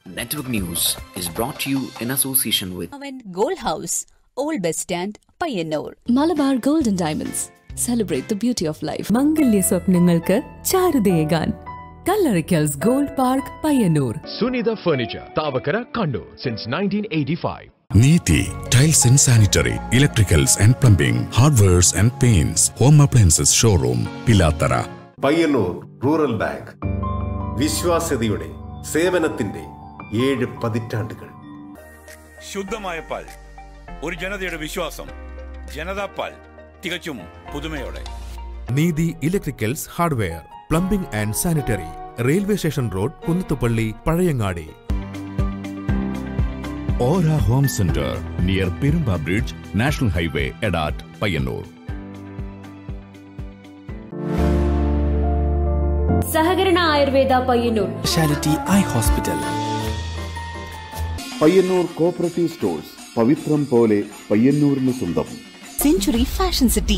Network News is brought to you in association with അവൻ gold house old bus stand Payyanur Malabar gold and diamonds celebrate the beauty of life മംഗല്യ സ്വപ്നങ്ങൾക്ക് ചാരുതയേകാൻ Kallarikkals gold park Payyanur Sunitha Furniture, Tavakara, Kannur since 1985. Neethi tiles and sanitary electricals and plumbing hardwares and paints home appliances showroom Pilathara Payyanur rural bank വിശ്വാസ്യതയുടെ സേവനത്തിന്റെ ഏഴ് പതിറ്റാണ്ടുകൾ ശുദ്ധമായ പാൽ ഒരു ജനതയുടെ വിശ്വാസം ജനതാ പാൽ തികച്ചും പുതുമയോടെ Neethi electricals hardware plumbing and sanitary railway station road Kunnathupally Pazhayangadi ഓര home centre near Perumba bridge national highway Edat Payyanur സഹകരണ Ayurveda Payyanur speciality eye hospital Payyanur cooperative stores പവിത്രം പോലെ പയ്യന്നൂരിന് സ്വന്തം century fashion city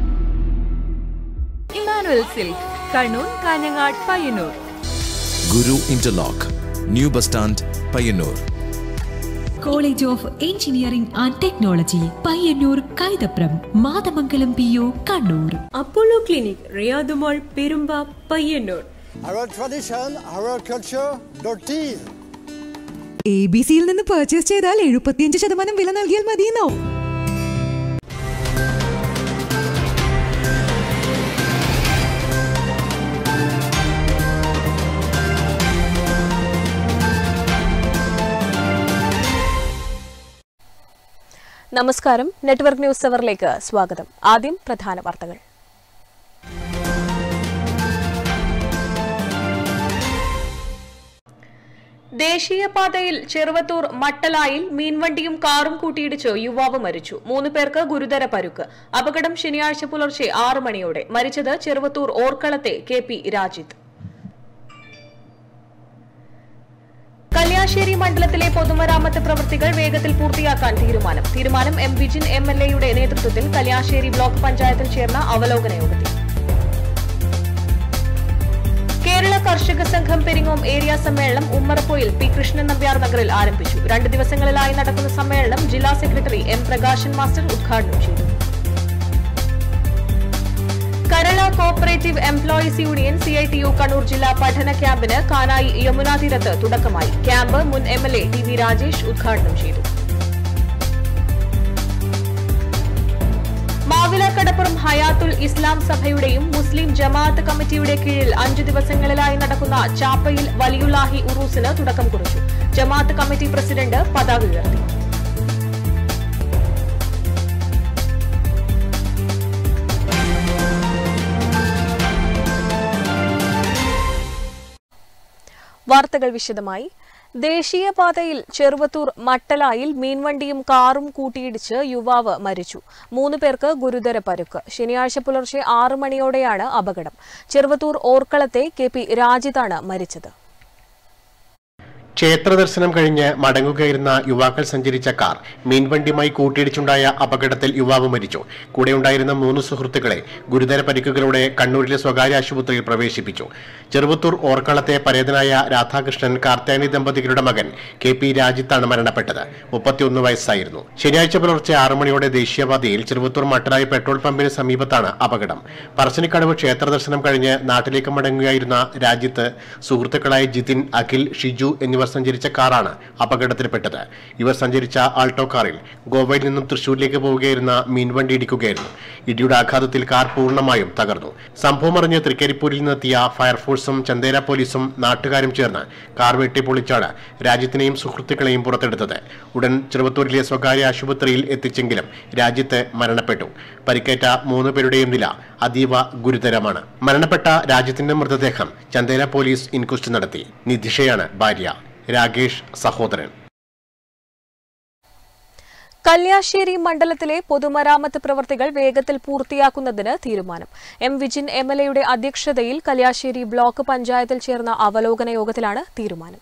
Emmanuel silk Kannur Kanhangad Payyanur Guru interlock new bus stand Payyanur college of engineering and technology Payyanur Kaithapram Mathamangalam P O Kannur Apollo clinic Riyadumol Perumba Payyanur A B സിയിൽ നിന്ന് purchase ചെയ്താൽ എഴുപത്തിയഞ്ച് ശതമാനം വില നൽകിയാൽ മതിയെന്നോ നമസ്കാരം നെറ്റ്വർക്ക് ന്യൂസ് അവറിലേക്ക് സ്വാഗതം ആദ്യം പ്രധാന വാർത്തകൾ ദേശീയപാതയിൽ ചെറുവത്തൂർ മട്ടലായിൽ മീൻവണ്ടിയും കാറും കൂട്ടിയിടിച്ച് യുവാവ് മരിച്ചു മൂന്ന് പേർക്ക് ഗുരുതര പരുക്ക് അപകടം ശനിയാഴ്ച പുലർച്ചെ ആറ് മണിയോടെ മരിച്ചത് ചെറുവത്തൂർ ഓർക്കളത്തെ കെ പി രാജിത്ത് കല്യാശ്ശേരി മണ്ഡലത്തിലെ പൊതുമരാമത്ത് പ്രവൃത്തികൾ വേഗത്തിൽ പൂർത്തിയാക്കാൻ തീരുമാനം തീരുമാനം എം വിജിൻ എം എൽ എയുടെ നേതൃത്വത്തിൽ കല്യാശ്ശേരി ബ്ലോക്ക് പഞ്ചായത്തിൽ ചേർന്ന അവലോകന യോഗത്തിൽ കേരള കർഷക സംഘം പെരിങ്ങോം ഏരിയ സമ്മേളനം ഉമ്മറപ്പൊയിൽ പി കൃഷ്ണൻ നമ്പ്യാർ നഗറിൽ ആരംഭിച്ചു രണ്ട് ദിവസങ്ങളിലായി നടക്കുന്ന സമ്മേളനം ജില്ലാ സെക്രട്ടറി എം പ്രകാശൻ മാസ്റ്റർ ഉദ്ഘാടനം ചെയ്തു Kerala cooperative employees union CITU Kannur ജില്ലാ പഠന ക്യാമ്പിന് കാനായി യമുനാ തീരത്ത് തുടക്കമായി ക്യാമ്പ് മുൻ M L A T V Rajesh ഉദ്ഘാടനം ചെയ്തു മാവില കടപ്പുറം ഹയാത്തുൽ ഇസ്ലാം സഭയുടെയും മുസ്ലിം ജമാഅത്ത് കമ്മിറ്റിയുടെ കീഴിൽ അഞ്ചു ദിവസങ്ങളിലായി നടക്കുന്ന ചാപ്പയിൽ വലിയുലാഹി ഉറൂസിന് തുടക്കം കുറിച്ചു ജമാഅത്ത് കമ്മിറ്റി പ്രസിഡന്റ് പതാക ഉയർത്തി വാർത്തകൾ വിശദമായി ദേശീയപാതയിൽ ചെറുവത്തൂർ മട്ടലായിൽ മീൻവണ്ടിയും കാറും കൂട്ടിയിടിച്ച് യുവാവ് മരിച്ചു മൂന്ന് പേർക്ക് ഗുരുതര പരുക്ക് ശനിയാഴ്ച പുലർച്ചെ ആറ് മണിയോടെയാണ് അപകടം ചെറുവത്തൂർ ഓർക്കളത്തെ കെ പി രാജിതാണ് മരിച്ചത് ക്ഷേത്ര ദർശനം കഴിഞ്ഞ് മടങ്ങുകയായിരുന്ന യുവാക്കൾ സഞ്ചരിച്ച കാർ മീൻവണ്ടിയുമായി കൂട്ടിയിടിച്ചുണ്ടായ അപകടത്തിൽ യുവാവ് മരിച്ചു കൂടെയുണ്ടായിരുന്ന മൂന്ന് സുഹൃത്തുക്കളെ ഗുരുതര പരിക്കുകളോടെ കണ്ണൂരിലെ സ്വകാര്യ ആശുപത്രിയിൽ പ്രവേശിപ്പിച്ചു ചെറുവത്തൂർ ഓർക്കളത്തെ പരേതനായ രാധാകൃഷ്ണൻ കാർത്തായനി ദമ്പതികളുടെ മകൻ കെ പി രാജിത്താണ് മരണപ്പെട്ടത് മുപ്പത്തിയൊന്ന് വയസ്സായിരുന്നു ശനിയാഴ്ച പുലർച്ചെ ആറ് മണിയോടെ ദേശീയപാതയിൽ ചെറുവത്തൂർ മട്ടരായി പെട്രോൾ പമ്പിന് സമീപത്താണ് അപകടം പറശ്ശിനിക്കടവ് ക്ഷേത്ര ദർശനം കഴിഞ്ഞ് നാട്ടിലേക്ക് മടങ്ങുകയായിരുന്ന രാജ്യത്ത് സുഹൃത്തുക്കളായ ജിതിൻ അഖിൽ ഷിജു എന്നിവർ സഞ്ചരിച്ച കാറാണ് അപകടത്തിൽപ്പെട്ടത് ഇവർ സഞ്ചരിച്ച ആൾട്ടോ കാറിൽ ഗോവയിൽ നിന്നും തൃശൂരിലേക്ക് പോവുകയായിരുന്ന മീൻവണ്ടി ഇടിക്കുകയായിരുന്നു ഇടിയുടെ ആഘാതത്തിൽ കാർ പൂർണ്ണമായും തകർന്നു സംഭവം അറിഞ്ഞ് തൃക്കരിപ്പൂരിൽ നിന്നെത്തിയ ഫയർഫോഴ്സും ചന്ദേര പോലീസും നാട്ടുകാരും ചേർന്ന് കാർ വെട്ടിപ്പൊളിച്ചാണ് രാജ്യത്തിനെയും സുഹൃത്തുക്കളെയും പുറത്തെടുത്തത് ഉടൻ ചെറുവത്തൂരിലെ സ്വകാര്യ ആശുപത്രിയിൽ എത്തിച്ചെങ്കിലും രാജ്യത്ത് മരണപ്പെട്ടു പരിക്കേറ്റ മൂന്ന് പേരുടെയും നില അതീവ ഗുരുതരമാണ് മരണപ്പെട്ട രാജ്യത്തിന്റെ മൃതദേഹം ചന്ദേര പോലീസ് ഇൻക്വസ്റ്റ് നടത്തി നിധിഷയാണ് ഭാര്യ രാകേഷ് സഹോദരൻ കല്യാശ്ശേരി മണ്ഡലത്തിലെ പൊതുമരാമത്ത് പ്രവൃത്തികൾ വേഗത്തിൽ പൂർത്തിയാക്കുന്നതിന് തീരുമാനം എം വിജിൻ എം എൽ എയുടെ അധ്യക്ഷതയിൽ കല്യാശ്ശേരി ബ്ലോക്ക് പഞ്ചായത്തിൽ ചേർന്ന അവലോകന യോഗത്തിലാണ് തീരുമാനം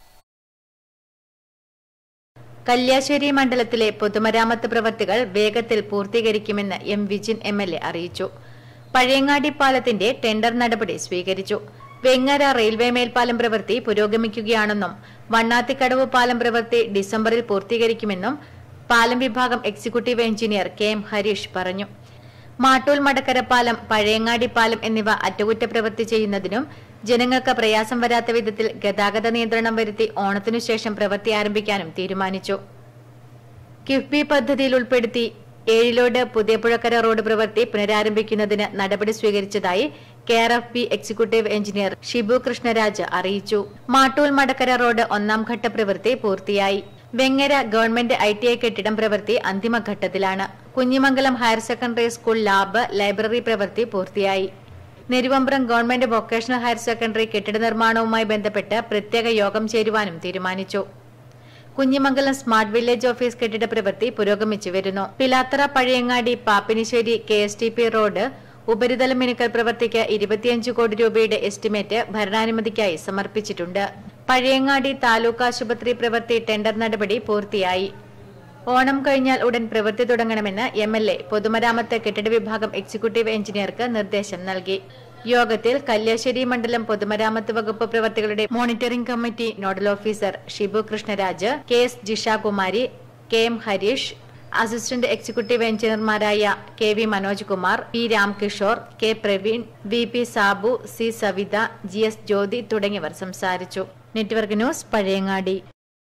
കല്യാശ്ശേരി മണ്ഡലത്തിലെ പൊതുമരാമത്ത് പ്രവൃത്തികൾ വേഗത്തിൽ പൂർത്തീകരിക്കുമെന്ന് M Vijin M L A അറിയിച്ചു പഴയങ്ങാടി പാലത്തിന്റെ ടെൻഡർ നടപടി സ്വീകരിച്ചു വെങ്ങര റെയിൽവേ മേൽപ്പാലം പ്രവൃത്തി പുരോഗമിക്കുകയാണെന്നും വണ്ണാത്തിക്കടവ് പാലം പ്രവൃത്തി ഡിസംബറിൽ പൂർത്തീകരിക്കുമെന്നും പാലം വിഭാഗം executive engineer K M Harish പറഞ്ഞു മാട്ടൂൽ മടക്കര പാലം പഴയങ്ങാടി പാലം എന്നിവ അറ്റകുറ്റപ്രവൃത്തി ചെയ്യുന്നതിനും ജനങ്ങൾക്ക് പ്രയാസം വരാത്ത വിധത്തിൽ ഗതാഗത നിയന്ത്രണം വരുത്തി ഓണത്തിനു ശേഷം പ്രവൃത്തി ആരംഭിക്കാനും തീരുമാനിച്ചു കിഫ്ബി പദ്ധതിയിൽ ഉൾപ്പെടുത്തി ഏഴിലോട് പുതിയപുഴക്കര റോഡ് പ്രവൃത്തി പുനരാരംഭിക്കുന്നതിന് നടപടി സ്വീകരിച്ചതായി K R F P executive engineer Shibu Krishnaraj അറിയിച്ചു മാട്ടൂൽ മടക്കര റോഡ് ഒന്നാം ഘട്ട പ്രവൃത്തി പൂർത്തിയായി Vengara government I T I കെട്ടിടം പ്രവൃത്തി അന്തിമഘട്ടത്തിലാണ് Kunhimangalam higher secondary school lab library പ്രവൃത്തി പൂർത്തിയായി Neruvambram government vocational higher secondary കെട്ടിട നിർമ്മാണവുമായി ബന്ധപ്പെട്ട് പ്രത്യേക യോഗം ചേരുവാനും തീരുമാനിച്ചു കുഞ്ഞിമംഗലം സ്മാർട്ട് വില്ലേജ് ഓഫീസ് കെട്ടിട പ്രവൃത്തി പുരോഗമിച്ചു വരുന്നു Pilathara Pazhayangadi Pappinisseri K S T P road ഉപരിതല മിനുക്കൽ പ്രവൃത്തിക്ക് ഇരുപത്തിയഞ്ച് കോടി രൂപയുടെ എസ്റ്റിമേറ്റ് ഭരണാനുമതിക്കായി സമർപ്പിച്ചിട്ടുണ്ട് പഴയങ്ങാടി താലൂക്ക് ആശുപത്രി പ്രവൃത്തി ടെൻഡർ നടപടി പൂർത്തിയായി ഓണം കഴിഞ്ഞാൽ ഉടൻ പ്രവൃത്തി തുടങ്ങണമെന്ന് എം എൽ എ പൊതുമരാമത്ത് കെട്ടിട വിഭാഗം എക്സിക്യൂട്ടീവ് എഞ്ചിനീയർക്ക് നിർദ്ദേശം നൽകി യോഗത്തിൽ കല്യാശ്ശേരി മണ്ഡലം പൊതുമരാമത്ത് വകുപ്പ് പ്രവർത്തികളുടെ monitoring committee nodal officer Shibu Krishnaraj K S Jishakumari K M Harish assistant executive എഞ്ചിനീയർമാരായ K V Manoj Kumar P Ramkishore K Praveen V P Sabu C Savitha G S Jyothi തുടങ്ങിയവർ സംസാരിച്ചു നെറ്റ്വർക്ക് ന്യൂസ് പഴയങ്ങാടി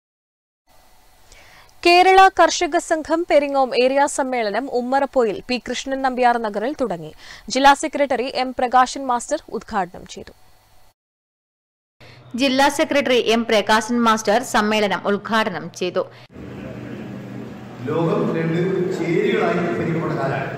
കേരള കർഷക സംഘം പെരിങ്ങോം ഏരിയ സമ്മേളനം ഉമ്മറപ്പോയിൽ പി കൃഷ്ണൻ നമ്പ്യാർ നഗറിൽ തുടങ്ങി ജില്ലാ സെക്രട്ടറി എം പ്രകാശൻ മാസ്റ്റർ ഉദ്ഘാടനം ചെയ്തു ജില്ലാ സെക്രട്ടറി എം പ്രകാശൻ മാസ്റ്റർ സമ്മേളനം ഉദ്ഘാടനം ചെയ്തു ലോകം രണ്ട് ചേരികളായി ഭരിക്കപ്പെട്ട കാലമാണ്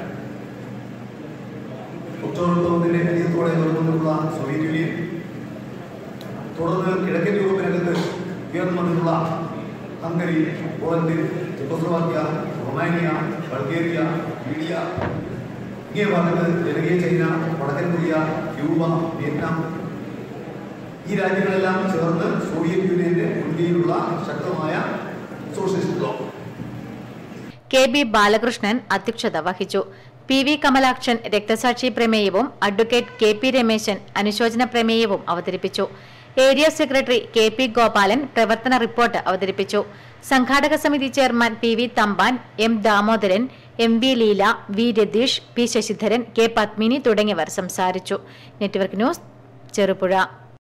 ഒക്ടോബർ പത്തൊമ്പതിന്റെ അധികത്തോടെ നിലനിന്നുള്ള സോവിയറ്റ് യൂണിയൻ തുടർന്ന് കിഴക്കൻ യൂറോപ്പിനകത്ത് ഉയർന്നു വന്നിട്ടുള്ള Hungary Poland Czechoslovakia Romania Bulgaria ലീഡിയ ഇങ്ങനെ ഭാഗത്ത് ജനകീയ ചൈന വടക്കൻ കൊറിയ ക്യൂബ വിയറ്റ്നാം ഈ രാജ്യങ്ങളെല്ലാം ചേർന്ന് സോവിയറ്റ് യൂണിയന്റെ മുൻകൈയിലുള്ള ശക്തമായ socialist bloc K B Balakrishnan അധ്യക്ഷത വഹിച്ചു പി വി കമലാക്ഷൻ രക്തസാക്ഷി പ്രമേയവും അഡ്വക്കേറ്റ് കെ പി രമേശൻ അനുശോചന പ്രമേയവും അവതരിപ്പിച്ചു area secretary K P Gopalan പ്രവർത്തന റിപ്പോർട്ട് അവതരിപ്പിച്ചു സംഘാടക സമിതി chairman P V Thampan M Damodaran M V Leela V Ratheesh P Sasidharan K Padmini തുടങ്ങിയവർ സംസാരിച്ചു network news Cherupuzha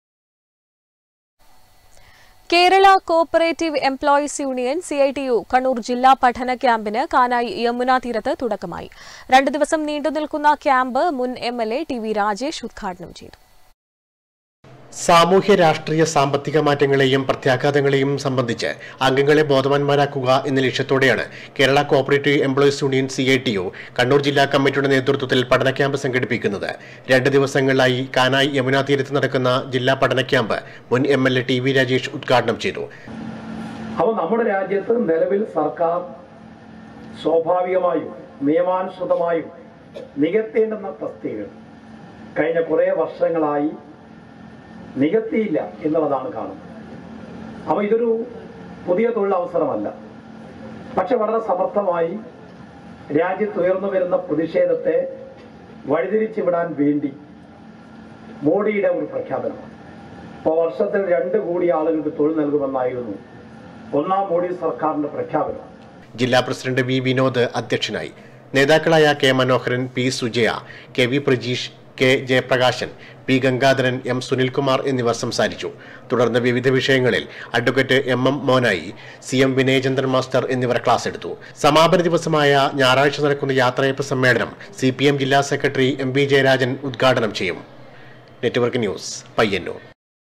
Kerala cooperative employees union C I T U Kannur ജില്ലാ പഠന ക്യാമ്പിന് കാനായി യമുന തീരത്ത് തുടക്കമായി രണ്ടു ദിവസം നീണ്ടുനിൽക്കുന്ന ക്യാമ്പ് മുൻ M L A T V Rajesh ഉദ്ഘാടനം ചെയ്തു സാമൂഹ്യ രാഷ്ട്രീയ സാമ്പത്തിക മാറ്റങ്ങളെയും പ്രത്യാഘാതങ്ങളെയും സംബന്ധിച്ച് അംഗങ്ങളെ ബോധവാന്മാരാക്കുക എന്ന ലക്ഷ്യത്തോടെയാണ് Kerala cooperative employees union C I T U Kannur ജില്ലാ കമ്മിറ്റിയുടെ നേതൃത്വത്തിൽ പഠന ക്യാമ്പ് സംഘടിപ്പിക്കുന്നത് രണ്ട് ദിവസങ്ങളിലായി കാനായി യമുനാ തീരത്ത് നടക്കുന്ന ജില്ലാ പഠന ക്യാമ്പ് മുൻ M L A T V Rajesh ഉദ്ഘാടനം ചെയ്തു അപ്പോൾ നമ്മുടെ രാജ്യത്ത് നിലവിൽ സർക്കാർ സ്വാഭാവികമായും നിയമാനുസൃതമായും നികത്തേണ്ടുന്ന തസ്തികകൾ കഴിഞ്ഞ കുറേ വർഷങ്ങളായി നികത്തിയില്ല എന്നുള്ളതാണ് കാണുന്നത് അപ്പോൾ ഇതൊരു പുതിയ തൊഴിലവസരമല്ല പക്ഷെ വളരെ സമർത്ഥമായി രാജ്യത്ത് ഉയർന്നു വരുന്ന പ്രതിഷേധത്തെ വഴിതിരിച്ചു വിടാൻ വേണ്ടി മോഡിയുടെ ഒരു പ്രഖ്യാപനമാണ് ഇപ്പോൾ വർഷത്തിൽ രണ്ട് കോടി ആളുകൾക്ക് തൊഴിൽ നൽകുമെന്നായിരുന്നു ഒന്നാം മോഡി സർക്കാരിന്റെ പ്രഖ്യാപനം ജില്ലാ പ്രസിഡന്റ് വി വിനോദ് അധ്യക്ഷനായി നേതാക്കളായ K Manoharan P Sujaya K V Prajeesh K Jayaprakashan P Gangadharan M Sunilkumar എന്നിവർ സംസാരിച്ചു തുടർന്ന് വിവിധ വിഷയങ്ങളിൽ advocate M M Monayi C M Vinayachandran master എന്നിവർ ക്ലാസ് എടുത്തു സമാപന ദിവസമായ ഞായറാഴ്ച നടക്കുന്ന യാത്രയപ്പ് സമ്മേളനം സി പി എം ജില്ലാ സെക്രട്ടറി എം പി ജയരാജൻ ഉദ്ഘാടനം ചെയ്യും നെറ്റ്വർക്ക് ന്യൂസ് പയ്യന്നൂർ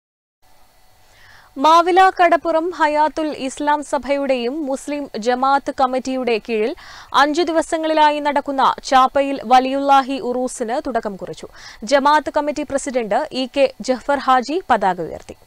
മാവില കടപ്പുറം ഹയാത്തുൽ ഇസ്ലാം സഭയുടെയും മുസ്ലിം ജമാഅത്ത് കമ്മിറ്റിയുടെ കീഴിൽ അഞ്ചു ദിവസങ്ങളിലായി നടക്കുന്ന ചാപ്പയിൽ വലിയുല്ലാഹി ഉറൂസിന് തുടക്കം കുറിച്ചു Jamaath committee president E K Jafar Haji പതാക ഉയർത്തി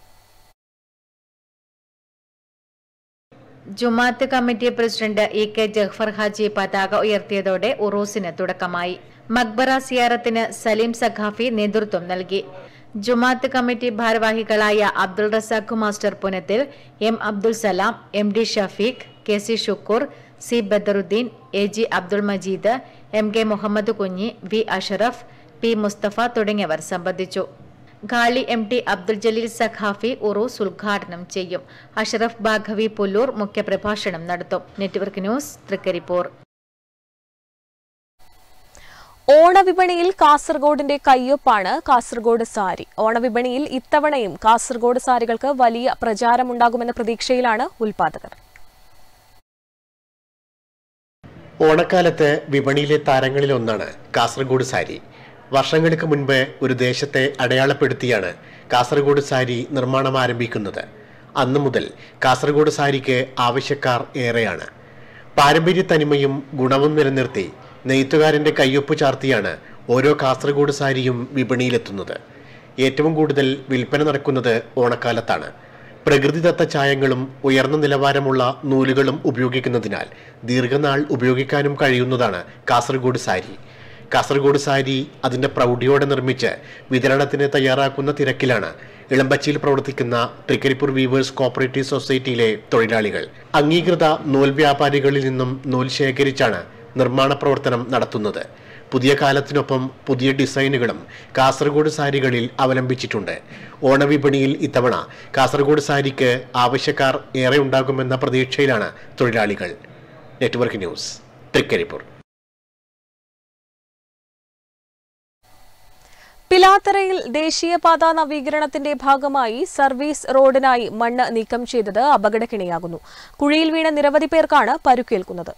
Jumaath committee president E K Jahfar Haji പതാക ഉയർത്തിയതോടെ ഉറൂസിന് തുടക്കമായി മക്ബറ സിയാറത്തിന് സലീം സഖാഫി നേതൃത്വം നൽകി ജുമാഅത്ത് കമ്മിറ്റി ഭാരവാഹികളായ Abdul Razak master Punathil M Abdul Salam M D Shafeeq K C Shukkoor C Badaruddeen A G Abdul Majeed M K Muhammad Kunhi V Ashraf P Musthafa തുടങ്ങിയവർ സംബന്ധിച്ചു ഖാളി എം ടി അബ്ദുൽ ജലീൽ സഖാഫി ഉറൂസ് ഉദ്ഘാടനം ചെയ്യും അഷറഫ് ബാഘവി പുല്ലൂർ മുഖ്യപ്രഭാഷണം നടത്തും നെറ്റ്വർക്ക് ന്യൂസ് തൃക്കരിപ്പൂർ ഓണവിപണിയിൽ കാസർഗോഡിന്റെ കയ്യൊപ്പാണ് കാസർഗോഡ് സാരി ഓണവിപണിയിൽ ഇത്തവണയും കാസർഗോഡ് സാരികൾക്ക് വലിയ പ്രചാരമുണ്ടാകുമെന്ന പ്രതീക്ഷയിലാണ് ഉൽപാദകർ ഓണക്കാലത്ത് വിപണിയിലെ താരങ്ങളിലൊന്നാണ് കാസർഗോഡ് സാരി വർഷങ്ങൾക്ക് മുൻപ് ഒരു ദേശത്തെ അടയാളപ്പെടുത്തിയാണ് കാസർഗോഡ് സാരി നിർമ്മാണം ആരംഭിക്കുന്നത് അന്നു മുതൽ കാസർഗോഡ് സാരിക്ക് ആവശ്യക്കാർ ഏറെയാണ് പാരമ്പര്യ തനിമയും ഗുണവും നിലനിർത്തി നെയ്ത്തുകാരന്റെ കയ്യൊപ്പ് ചാർത്തിയാണ് ഓരോ കാസർഗോഡ് സാരിയും വിപണിയിലെത്തുന്നത് ഏറ്റവും കൂടുതൽ വിൽപ്പന നടക്കുന്നത് ഓണക്കാലത്താണ് പ്രകൃതിദത്ത ചായങ്ങളും ഉയർന്ന നിലവാരമുള്ള നൂലുകളും ഉപയോഗിക്കുന്നതിനാൽ ദീർഘനാൾ ഉപയോഗിക്കാനും കഴിയുന്നതാണ് കാസർഗോഡ് സാരി കാസർഗോഡ് സാരി അതിന്റെ പ്രൗഢിയോടെ നിർമ്മിച്ച് വിതരണത്തിന് തയ്യാറാക്കുന്ന തിരക്കിലാണ് ഇളമ്പച്ചിയിൽ പ്രവർത്തിക്കുന്ന തൃക്കരിപ്പൂർ വീവേഴ്സ് കോപ്പറേറ്റീവ് സൊസൈറ്റിയിലെ തൊഴിലാളികൾ അംഗീകൃത നൂൽ വ്യാപാരികളിൽ നിന്നും നൂൽ ശേഖരിച്ചാണ് നിർമ്മാണ പ്രവർത്തനം നടത്തുന്നത് പുതിയ കാലത്തിനൊപ്പം പുതിയ ഡിസൈനുകളും കാസർഗോഡ് സാരികളിൽ അവലംബിച്ചിട്ടുണ്ട് ഓണവിപണിയിൽ ഇത്തവണ കാസർഗോഡ് സാരിക്ക് ആവശ്യക്കാർ ഏറെ ഉണ്ടാകുമെന്ന പ്രതീക്ഷയിലാണ് തൊഴിലാളികൾ നെറ്റ്വർക്ക് ന്യൂസ് തൃക്കരിപ്പൂർ പിലാത്തറയിൽ ദേശീയപാത നവീകരണത്തിന്റെ ഭാഗമായി സർവീസ് റോഡിനായി മണ്ണ് നീക്കം ചെയ്തത് അപകടക്കിണിയാകുന്നു കുഴിയിൽ വീണ നിരവധി പേർക്കാണ് പരുക്കേൽക്കുന്നത്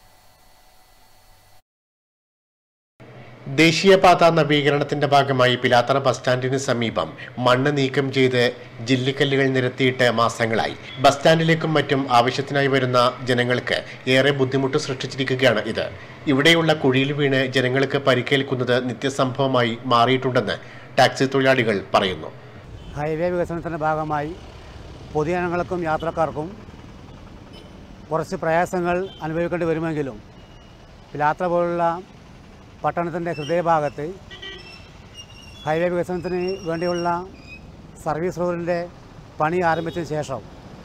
ദേശീയപാത നവീകരണത്തിന്റെ ഭാഗമായി പിലാത്തറ ബസ് സ്റ്റാൻഡിന് സമീപം മണ്ണ് നീക്കം ചെയ്ത് ജില്ലിക്കല്ലുകൾ നിരത്തിയിട്ട് മാസങ്ങളായി ബസ് സ്റ്റാൻഡിലേക്കും മറ്റും ആവശ്യത്തിനായി വരുന്ന ജനങ്ങൾക്ക് ഏറെ ബുദ്ധിമുട്ട് സൃഷ്ടിച്ചിരിക്കുകയാണ് ഇത് ഇവിടെയുള്ള കുഴിയിൽ വീണ് ജനങ്ങൾക്ക് പരിക്കേൽക്കുന്നത് നിത്യസംഭവമായി മാറിയിട്ടുണ്ടെന്ന് ടാക്സി തൊഴിലാളികൾ പറയുന്നു ഹൈവേ വികസനത്തിൻ്റെ ഭാഗമായി പൊതുജനങ്ങൾക്കും യാത്രക്കാർക്കും കുറച്ച് പ്രയാസങ്ങൾ അനുഭവിക്കേണ്ടി വരുമെങ്കിലും പിലാത്ര പോലുള്ള പട്ടണത്തിൻ്റെ ഹൃദയഭാഗത്ത് ഹൈവേ വികസനത്തിന് വേണ്ടിയുള്ള സർവീസ് റോഡിൻ്റെ പണി ആരംഭിച്ചതിന് ശേഷം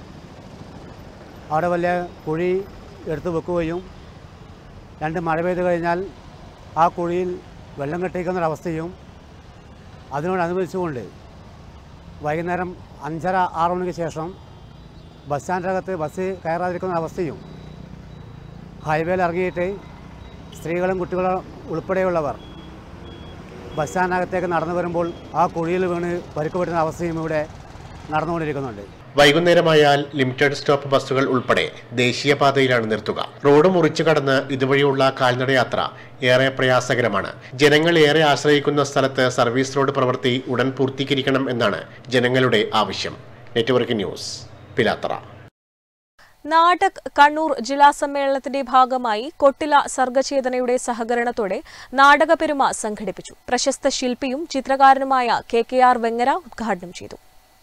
അവിടെ വലിയ കുഴി എടുത്തു വെക്കുകയും രണ്ട് മഴ പെയ്തു കഴിഞ്ഞാൽ ആ കുഴിയിൽ വെള്ളം കെട്ടിക്കുന്നൊരവസ്ഥയും അതിനോടനുബന്ധിച്ചുകൊണ്ട് വൈകുന്നേരം അഞ്ചര ആറ് മണിക്ക് ശേഷം ബസ് സ്റ്റാൻഡിനകത്ത് ബസ് കയറാതിരിക്കുന്ന അവസ്ഥയും ഹൈവേയിൽ ഇറങ്ങിയിട്ട് സ്ത്രീകളും കുട്ടികളും ഉൾപ്പെടെയുള്ളവർ ബസ് സ്റ്റാൻഡിനകത്തേക്ക് നടന്നു വരുമ്പോൾ ആ കുഴിയിൽ വീണ് പരിക്കുപറ്റുന്ന അവസ്ഥയും ഇവിടെ നടന്നുകൊണ്ടിരിക്കുന്നുണ്ട് വൈകുന്നേരമായാൽ ലിമിറ്റഡ് സ്റ്റോപ്പ് ബസ്സുകൾ ഉൾപ്പെടെ ദേശീയപാതയിലാണ് നിർത്തുക റോഡ് മുറിച്ചു കടന്ന് ഇതുവഴിയുള്ള കാൽനടയാത്ര ഏറെ പ്രയാസകരമാണ് ജനങ്ങൾ ഏറെ ആശ്രയിക്കുന്ന സ്ഥലത്ത് സർവീസ് റോഡ് പ്രവൃത്തി ഉടൻ പൂർത്തീകരിക്കണം എന്നാണ് ജനങ്ങളുടെ ആവശ്യം നെറ്റ്വർക്ക് ന്യൂസ് പിലാത്തറ നാടക് കണ്ണൂർ ജില്ലാ സമ്മേളനത്തിന്റെ ഭാഗമായി കൊട്ടില സർഗചേതനയുടെ സഹകരണത്തോടെ നാടകപെരുമ സംഘടിപ്പിച്ചു പ്രശസ്ത ശില്പിയും ചിത്രകാരനുമായ കെ കെ ആർ വെങ്ങര ഉദ്ഘാടനം ചെയ്തു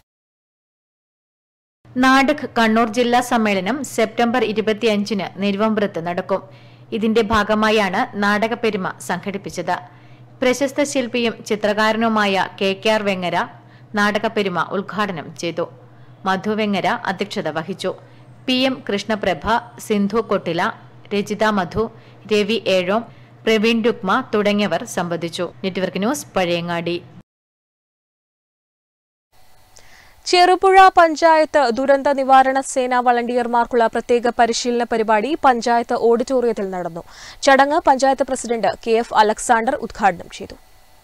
നാടക് കണ്ണൂർ ജില്ലാ സമ്മേളനം സെപ്റ്റംബർ ഇരുപത്തിയഞ്ചിന് നെരുവമ്പ്രത്ത് നടക്കും ഇതിന്റെ ഭാഗമായാണ് നാടകപ്പെരുമ സംഘടിപ്പിച്ചത് പ്രശസ്ത ശില്പിയും ചിത്രകാരനുമായ കെ കെ ആർ വെങ്ങര നാടകപ്പെരുമ ഉദ്ഘാടനം ചെയ്തു മധു വെങ്ങര അധ്യക്ഷത വഹിച്ചു പി എം കൃഷ്ണപ്രഭ സിന്ധു കൊട്ടില രജിത മധു രവി ഏഴോം പ്രവീൺ രുക്മ തുടങ്ങിയവർ സംബന്ധിച്ചു നെറ്റ്വർക്ക് ന്യൂസ് പഴയങ്ങാടി ചെറുപുഴ പഞ്ചായത്ത് ദുരന്ത നിവാരണ സേന വളണ്ടിയർമാർക്കുള്ള പ്രത്യേക പരിശീലന പരിപാടി പഞ്ചായത്ത് ഓഡിറ്റോറിയത്തിൽ നടന്നു ചടങ്ങ് panchayat president K F Alexander ഉദ്ഘാടനം ചെയ്തു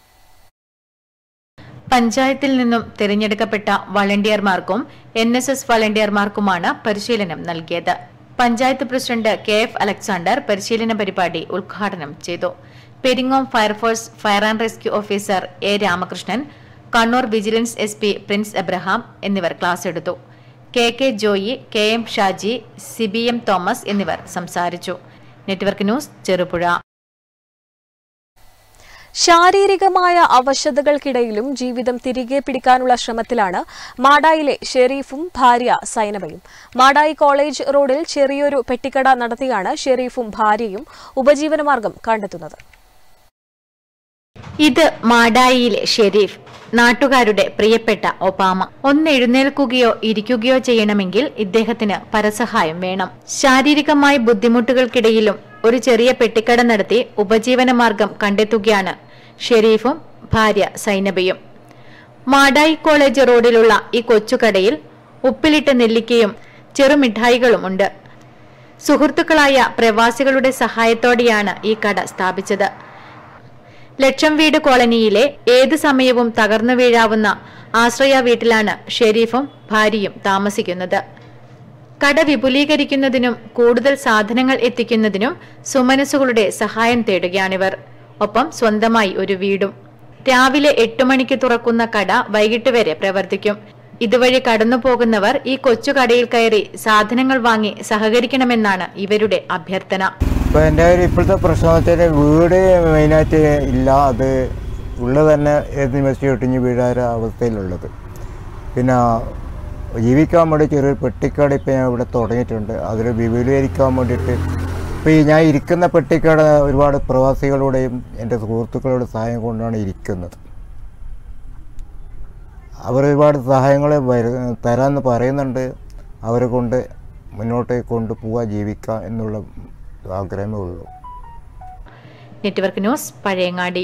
പഞ്ചായത്തിൽ നിന്നും തിരഞ്ഞെടുക്കപ്പെട്ട വളണ്ടിയർമാർക്കും എൻ എസ് എസ് വളണ്ടിയർമാർക്കുമാണ് പരിശീലനം നൽകിയത് panchayat president K F Alexander പരിശീലന പരിപാടി ഉദ്ഘാടനം ചെയ്തു Peringome fire force fire and rescue officer A Ramakrishnan Kannur vigilance S P Prince Abraham എന്നിവർ ക്ലാസ് എടുത്തു K K Joy K M Shaji Sibi M Thomas എന്നിവർ സംസാരിച്ചു നെറ്റ്വർക്ക് ന്യൂസ് ചെറുപുഴ ശാരീരികമായ അവശതകൾക്കിടയിലും ജീവിതം തിരികെ പിടിക്കാനുള്ള ശ്രമത്തിലാണ് മാടായിലെ ഷെരീഫും ഭാര്യ സൈനബയും മാടായി കോളേജ് റോഡിൽ ചെറിയൊരു പെട്ടിക്കട നടത്തിയാണ് ഷെരീഫും ഭാര്യയും ഉപജീവനമാർഗം കണ്ടെത്തുന്നത് ഇത് മാടായിയിലെ ഷെരീഫ് നാട്ടുകാരുടെ പ്രിയപ്പെട്ട ഒബാമ ഒന്ന് എഴുന്നേൽക്കുകയോ ഇരിക്കുകയോ ചെയ്യണമെങ്കിൽ ഇദ്ദേഹത്തിന് പരസഹായം വേണം ശാരീരികമായ ബുദ്ധിമുട്ടുകൾക്കിടയിലും ഒരു ചെറിയ പെട്ടിക്കട നടത്തി ഉപജീവനമാർഗം കണ്ടെത്തുകയാണ് ഷെരീഫും ഭാര്യ സൈനബയും മാടായി കോളേജ് റോഡിലുള്ള ഈ കൊച്ചുകടയിൽ ഉപ്പിലിട്ട നെല്ലിക്കയും ചെറുമിഠായികളും ഉണ്ട് സുഹൃത്തുക്കളായ പ്രവാസികളുടെ സഹായത്തോടെയാണ് ഈ കട സ്ഥാപിച്ചത് ലക്ഷം വീട് കോളനിയിലെ ഏത് സമയവും തകർന്നു വീഴാവുന്ന ആശ്രയ വീട്ടിലാണ് ഷെരീഫും ഭാര്യയും താമസിക്കുന്നത് കട വിപുലീകരിക്കുന്നതിനും കൂടുതൽ സാധനങ്ങൾ എത്തിക്കുന്നതിനും സുമനസുകളുടെ സഹായം തേടുകയാണിവർ ഒപ്പം സ്വന്തമായി ഒരു വീടും രാവിലെ എട്ടു മണിക്ക് തുറക്കുന്ന കട വൈകിട്ട് വരെ പ്രവർത്തിക്കും ഇതുവഴി കടന്നു പോകുന്നവർ ഈ കൊച്ചു കടയിൽ കയറി സാധനങ്ങൾ വാങ്ങി സഹകരിക്കണമെന്നാണ് ഇവരുടെ അഭ്യർത്ഥന ഇപ്പോൾ എൻ്റെ ഒരു ഇപ്പോഴത്തെ പ്രശ്നം എന്ന് വെച്ചാൽ വീട് മെയിനായിട്ട് ഇല്ല അത് ഉള്ളത് തന്നെ ഏത് നിമിഷം ഇട്ടിഞ്ഞ് വീഴാൻ അവസ്ഥയിലുള്ളത് പിന്നെ ജീവിക്കാൻ വേണ്ടി ചെറിയൊരു പെട്ടിക്കട ഇപ്പോൾ ഞാൻ ഇവിടെ തുടങ്ങിയിട്ടുണ്ട് അതിൽ വിപുലീകരിക്കാൻ വേണ്ടിയിട്ട് ഇപ്പോൾ ഈ ഞാൻ ഇരിക്കുന്ന പെട്ടിക്കട ഒരുപാട് പ്രവാസികളുടെയും എൻ്റെ സുഹൃത്തുക്കളുടെ സഹായം കൊണ്ടാണ് ഇരിക്കുന്നത് അവർ ഒരുപാട് സഹായങ്ങൾ തരാമെന്ന് പറയുന്നുണ്ട് അവരെ കൊണ്ട് മുന്നോട്ട് കൊണ്ടുപോവുക ജീവിക്കുക എന്നുള്ള ആഗ്രഹമേ ഉള്ളൂ നെറ്റ്വർക്ക് ന്യൂസ് പഴയങ്ങാടി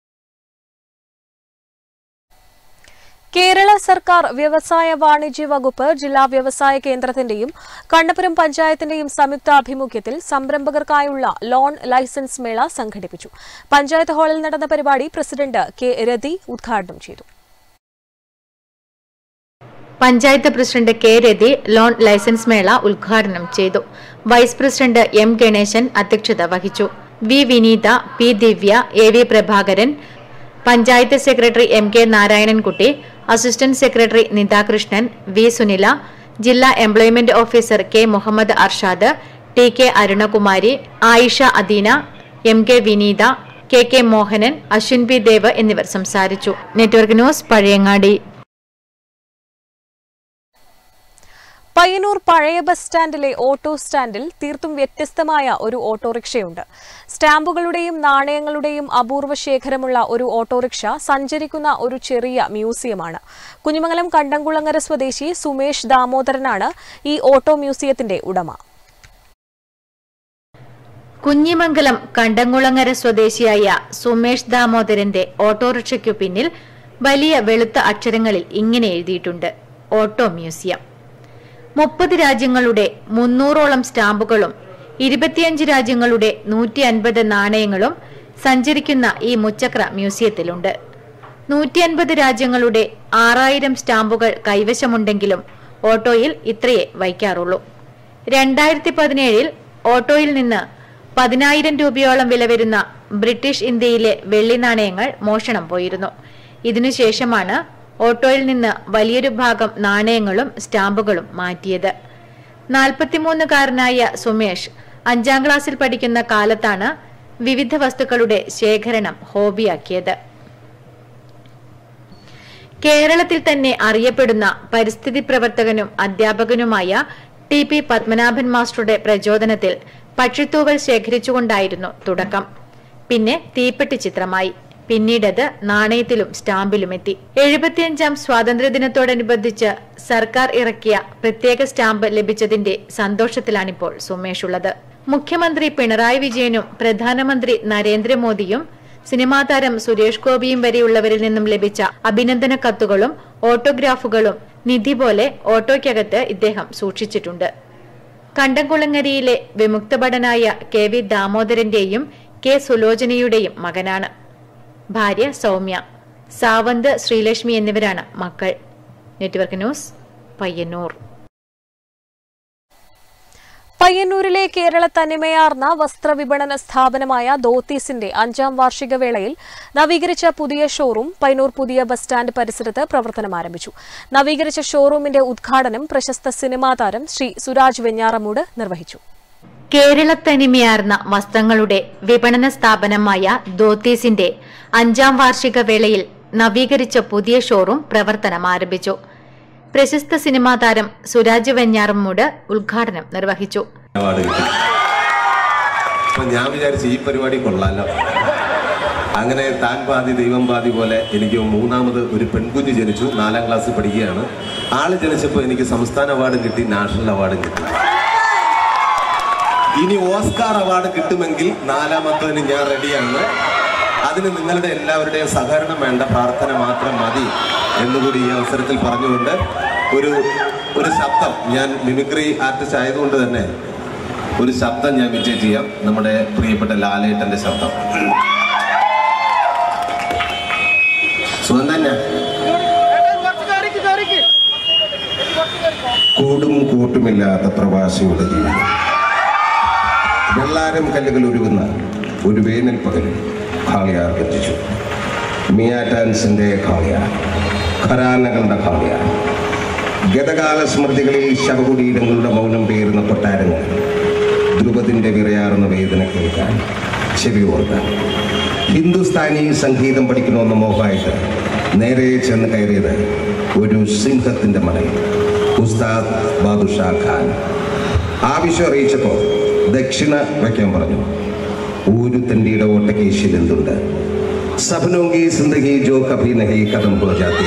കേരള സർക്കാർ വ്യവസായ വാണിജ്യ വകുപ്പ് ജില്ലാ വ്യവസായ കേന്ദ്രത്തിന്റെയും കണ്ണപുരം പഞ്ചായത്തിന്റെയും സംയുക്താഭിമുഖ്യത്തിൽ സംരംഭകർക്കായുള്ള ലോൺ ലൈസൻസ് മേള സംഘടിപ്പിച്ചു പഞ്ചായത്ത് ഹാളിൽ നടന്ന പരിപാടി പ്രസിഡന്റ് കെ രതി ഉദ്ഘാടനം ചെയ്തു panchayat president K Rathi loan licence മേള ഉദ്ഘാടനം ചെയ്തു വൈസ് പ്രസിഡന്റ് എം ഗണേശൻ അധ്യക്ഷത വഹിച്ചു V Vineetha P Divya A V Prabhakaran panchayat secretary M K Narayanankutty assistant secretary Nithakrishnan V Sunila ജില്ലാ employment officer K Muhammad Arshad T K Arunakumari Ayisha Adeena M K Vineetha K K Mohanan Ashwin P Dev എന്നിവർ സംസാരിച്ചു നെറ്റ്വർക്ക് ന്യൂസ് പഴയങ്ങാടി പയ്യന്നൂർ പഴയ ബസ് സ്റ്റാൻഡിലെ ഓട്ടോ സ്റ്റാൻഡിൽ തീർത്തും വ്യത്യസ്തമായ ഒരു ഓട്ടോറിക്ഷയുണ്ട് സ്റ്റാമ്പുകളുടെയും നാണയങ്ങളുടെയും അപൂർവ ശേഖരമുള്ള ഒരു ഓട്ടോറിക്ഷ സഞ്ചരിക്കുന്ന ഒരു ചെറിയ മ്യൂസിയമാണ് കുഞ്ഞിമംഗലം കണ്ടംകുളങ്ങര സ്വദേശി സുമേഷ് ദാമോദരനാണ് ഈ ഓട്ടോ മ്യൂസിയത്തിന്റെ ഉടമ കുഞ്ഞിമംഗലം കണ്ടംകുളങ്ങര സ്വദേശിയായ സുമേഷ് ദാമോദരന്റെ ഓട്ടോറിക്ഷയ്ക്കു പിന്നിൽ വലിയ വെളുത്ത അക്ഷരങ്ങളിൽ ഇങ്ങനെ എഴുതിയിട്ടുണ്ട് ഓട്ടോ മ്യൂസിയം മുപ്പത് രാജ്യങ്ങളുടെ മുന്നൂറോളം സ്റ്റാമ്പുകളും ഇരുപത്തിയഞ്ച് രാജ്യങ്ങളുടെ നൂറ്റി അൻപത് നാണയങ്ങളും സഞ്ചരിക്കുന്ന ഈ മുച്ചക്ര മ്യൂസിയത്തിലുണ്ട് നൂറ്റി അൻപത് രാജ്യങ്ങളുടെ ആറായിരം സ്റ്റാമ്പുകൾ കൈവശമുണ്ടെങ്കിലും ഓട്ടോയിൽ ഇത്രയേ വയ്ക്കാറുള്ളൂ രണ്ടായിരത്തി പതിനേഴിൽ ഓട്ടോയിൽ നിന്ന് പതിനായിരം രൂപയോളം വില വരുന്ന ബ്രിട്ടീഷ് ഇന്ത്യയിലെ വെള്ളി നാണയങ്ങൾ മോഷണം പോയിരുന്നു ഇതിനുശേഷമാണ് ഓട്ടോയിൽ നിന്ന് വലിയൊരു ഭാഗം നാണയങ്ങളും സ്റ്റാമ്പുകളും മാറ്റിയത് നാൽപ്പത്തിമൂന്നുകാരനായ സുമേഷ് അഞ്ചാം ക്ലാസ്സിൽ പഠിക്കുന്ന കാലത്താണ് വിവിധ വസ്തുക്കളുടെ ശേഖരണം ഹോബിയാക്കിയത് കേരളത്തിൽ തന്നെ അറിയപ്പെടുന്ന പരിസ്ഥിതി പ്രവർത്തകനും അധ്യാപകനുമായ ടി പി പത്മനാഭൻ മാസ്റ്ററുടെ പ്രചോദനത്തിൽ പക്ഷിത്തൂവൽ ശേഖരിച്ചുകൊണ്ടായിരുന്നു തുടക്കം പിന്നെ തീപ്പെട്ടി ചിത്രമായി പിന്നീടത് നാണയത്തിലും സ്റ്റാമ്പിലുമെത്തി എഴുപത്തിയഞ്ചാം സ്വാതന്ത്ര്യദിനത്തോടനുബന്ധിച്ച് സർക്കാർ ഇറക്കിയ പ്രത്യേക സ്റ്റാമ്പ് ലഭിച്ചതിന്റെ സന്തോഷത്തിലാണിപ്പോൾ സുമേഷ് ഉള്ളത് മുഖ്യമന്ത്രി പിണറായി വിജയനും പ്രധാനമന്ത്രി നരേന്ദ്രമോദിയും സിനിമാ താരം സുരേഷ് ഗോപിയും വരെയുള്ളവരിൽ നിന്നും ലഭിച്ച അഭിനന്ദന കത്തുകളും ഓട്ടോഗ്രാഫുകളും നിധി പോലെ ഓട്ടോയ്ക്കകത്ത് ഇദ്ദേഹം സൂക്ഷിച്ചിട്ടുണ്ട് കണ്ടംകുളങ്ങരയിലെ വിമുക്തഭടനായ കെ വി ദാമോദരന്റെയും കെ സുലോചനയുടെയും മകനാണ് ഭാര്യ സൗമ്യ സാവന്ത് ശ്രീലക്ഷ്മി എന്നിവരാണ് മക്കൾ നെറ്റ്വർക്ക് ന്യൂസ് പയ്യന്നൂർ പയ്യന്നൂരിലെ കേരള തനിമയാർന്ന വസ്ത്രവിപണന സ്ഥാപനമായ ദോത്തീസിന്റെ അഞ്ചാം വാർഷിക വേളയിൽ നവീകരിച്ച പുതിയ ഷോറൂം പയ്യന്നൂർ പുതിയ ബസ് സ്റ്റാൻഡ് പരിസരത്ത് പ്രവർത്തനം ആരംഭിച്ചു നവീകരിച്ച ഷോറൂമിന്റെ ഉദ്ഘാടനം പ്രശസ്ത സിനിമാ താരം ശ്രീ സുരാജ് വെഞ്ഞാറമൂട് നിർവഹിച്ചു കേരളത്തനിമയാർന്ന വസ്ത്രങ്ങളുടെ വിപണന സ്ഥാപനമായ ദോത്തീസിന്റെ അഞ്ചാം വാർഷിക വേളയിൽ നവീകരിച്ച പുതിയ ഷോറൂം പ്രവർത്തനം ആരംഭിച്ചു പ്രശസ്ത സിനിമാ താരം സുരാജ് വെഞ്ഞാറമ്മൂട് ഉദ്ഘാടനം നിർവഹിച്ചു അവാർഡ് കിട്ടി അപ്പൊ ഞാൻ വിചാരിച്ചു ഈ പരിപാടി കൊള്ളാലോ അങ്ങനെ താൻ പാതി ദൈവം പാതി പോലെ എനിക്ക് മൂന്നാമത് ഒരു പെൺകുഞ്ഞ് ജനിച്ചു നാലാം ക്ലാസ്സിൽ പഠിക്കുകയാണ് ആള് ജനിച്ചപ്പോൾ എനിക്ക് സംസ്ഥാന അവാർഡും കിട്ടി നാഷണൽ അവാർഡും കിട്ടി ഇനി ഓസ്കാർ അവാർഡ് കിട്ടുമെങ്കിൽ നാലാമത്തതിന് ഞാൻ റെഡിയാണ് അതിന് നിങ്ങളുടെ എല്ലാവരുടെയും സഹകരണം വേണ്ട പ്രാർത്ഥന മാത്രം മതി എന്നുകൂടി ഈ അവസരത്തിൽ പറഞ്ഞുകൊണ്ട് ഒരു ഒരു ശബ്ദം ഞാൻ മിമിക്രി ആർട്ടിസ്റ്റ് ആയതുകൊണ്ട് തന്നെ ഒരു ശബ്ദം ഞാൻ വിജയ് ചെയ്യാം നമ്മുടെ പ്രിയപ്പെട്ട ലാലേട്ടന്റെ ശബ്ദം സുഖം തന്നെ കൂടും കൂട്ടുമില്ലാത്ത പ്രവാസിയുടെ ജീവിതം വെള്ളാരം കല്ലുകൾ ഒരുകുന്ന ഒരു വേനൽ പകലിൽ ഖാളിയാർ ഗർജിച്ചു മിയാറ്റാൻസിന്റെ ഖാളിയാർ ഖരാനകളുടെ ഖാളിയാർ ഗതകാല സ്മൃതികളിൽ ശവകുടീരങ്ങളുടെ മൗനം പേരുന്ന കൊട്ടാരങ്ങൾ ധ്രുവതിന്റെ വിറയാറുന്ന വേദന കേൾക്കാൻ ചെവി ഓർക്കാൻ ഹിന്ദുസ്ഥാനി സംഗീതം പഠിക്കണമെന്ന മോഹമായിട്ട് നേരെ ചെന്ന് കയറിയത് ഒരു സിംഹത്തിന്റെ മടയിൽ ഉസ്താദ് ബാദുഷാ ഖാൻ ആവശ്യം അറിയിച്ചപ്പോൾ ദക്ഷിണ വയ്ക്കാൻ പറഞ്ഞു ഒരു തണ്ടിയുടെ ഓട്ടക്കേശിൽ എന്തുണ്ട് സപനോങ്കി സിന്ദഗി ജോ കഭി നഹി കഥം ഹോ ജാതി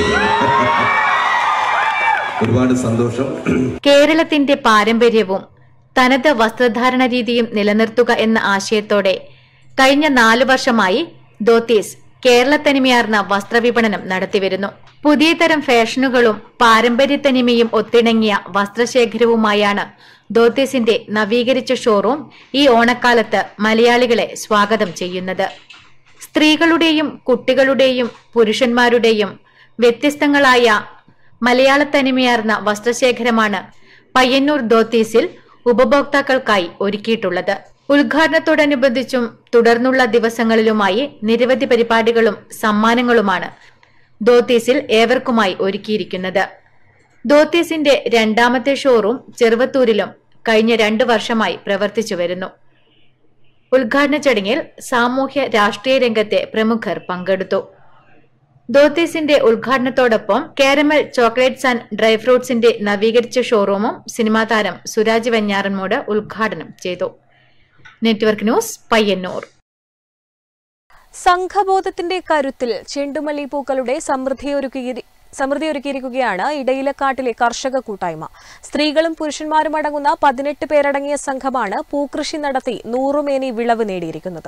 ഒരുപാട് സന്തോഷം കേരളത്തിന്റെ പാരമ്പര്യവും തനത് വസ്ത്രധാരണ രീതിയും നിലനിർത്തുക എന്ന ആശയത്തോടെ കഴിഞ്ഞ നാലു വർഷമായി ദോത്തീസ് കേരളത്തനിമയാർന്ന വസ്ത്രവിപണനം നടത്തിവരുന്നു പുതിയ തരം ഫാഷനുകളും പാരമ്പര്യത്തനിമയും ഒത്തിണങ്ങിയ വസ്ത്രശേഖരവുമായാണ് ദോത്തീസിന്റെ നവീകരിച്ച ഷോറൂം ഈ ഓണക്കാലത്ത് മലയാളികളെ സ്വാഗതം ചെയ്യുന്നത് സ്ത്രീകളുടെയും കുട്ടികളുടെയും പുരുഷന്മാരുടെയും വ്യത്യസ്തങ്ങളായ മലയാളത്തനിമയാർന്ന വസ്ത്രശേഖരമാണ് പയ്യന്നൂർ ദോത്തീസിൽ ഉപഭോക്താക്കൾക്കായി ഒരുക്കിയിട്ടുള്ളത് ഉദ്ഘാടനത്തോടനുബന്ധിച്ചും തുടർന്നുള്ള ദിവസങ്ങളിലുമായി നിരവധി പരിപാടികളും സമ്മാനങ്ങളുമാണ് ദോത്തീസിൽ ഏവർക്കുമായി ഒരുക്കിയിരിക്കുന്നത് ദോത്തീസിന്റെ രണ്ടാമത്തെ ഷോറൂം ചെറുവത്തൂരിലും കഴിഞ്ഞ രണ്ടു വർഷമായി പ്രവർത്തിച്ചു വരുന്നു ഉദ്ഘാടന ചടങ്ങിൽ സാമൂഹ്യ രാഷ്ട്രീയ രംഗത്തെ പ്രമുഖർ പങ്കെടുത്തു ദോത്തീസിന്റെ ഉദ്ഘാടനത്തോടൊപ്പം കാരമൽ ചോക്ലേറ്റ്സ് ആൻഡ് ഡ്രൈ ഫ്രൂട്ട്സിന്റെ നവീകരിച്ച ഷോറൂമും സിനിമാ താരം സുരാജ് വെഞ്ഞാറൻമൂട് ഉദ്ഘാടനം ചെയ്തു നെറ്റ്വർക്ക് ന്യൂസ് പയ്യന്നൂർ സംഘബോധത്തിന്റെ കരുത്തിൽ ചെണ്ടുമല്ലി പൂക്കളുടെ സമൃദ്ധിയൊരുക്കി സമൃദ്ധിയൊരുക്കിയിരിക്കുകയാണ് ഇടയിലക്കാട്ടിലെ കർഷക കൂട്ടായ്മ സ്ത്രീകളും പുരുഷന്മാരും അടങ്ങുന്ന പതിനെട്ട് പേരടങ്ങിയ സംഘമാണ് പൂക്കൃഷി നടത്തി നൂറുമേനി വിളവ് നേടിയിരിക്കുന്നത്